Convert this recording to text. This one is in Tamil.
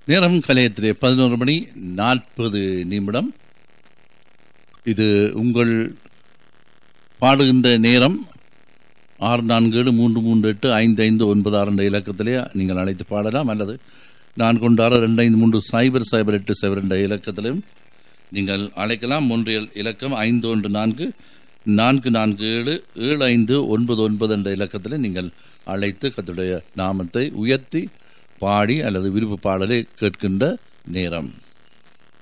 நேரம் கலையத்திலே பதினோரு மணி நாற்பது நிமிடம் இது உங்கள் பாடுகின்ற நேரம் ஆறு நான்கு ஏழு மூன்று மூன்று எட்டு ஐந்து ஐந்து ஒன்பது ஆறு என்ற இலக்கத்திலே நீங்கள் அழைத்து பாடலாம் அல்லது நான் கொண்டு ஆறு ரெண்டு ஐந்து மூன்று சைபர் சைபர் எட்டு சைபர் என்ற இலக்கத்திலும் நீங்கள் அழைக்கலாம் மூன்றியல் இலக்கம் ஐந்து ஒன்று நான்கு நான்கு நான்கு ஏழு ஏழு ஐந்து ஒன்பது ஒன்பது என்ற இலக்கத்தில் நீங்கள் அழைத்து கத்துடைய நாமத்தை உயர்த்தி பாடி அல்லது விருப்பு பாடலை கேட்கின்ற நேரம்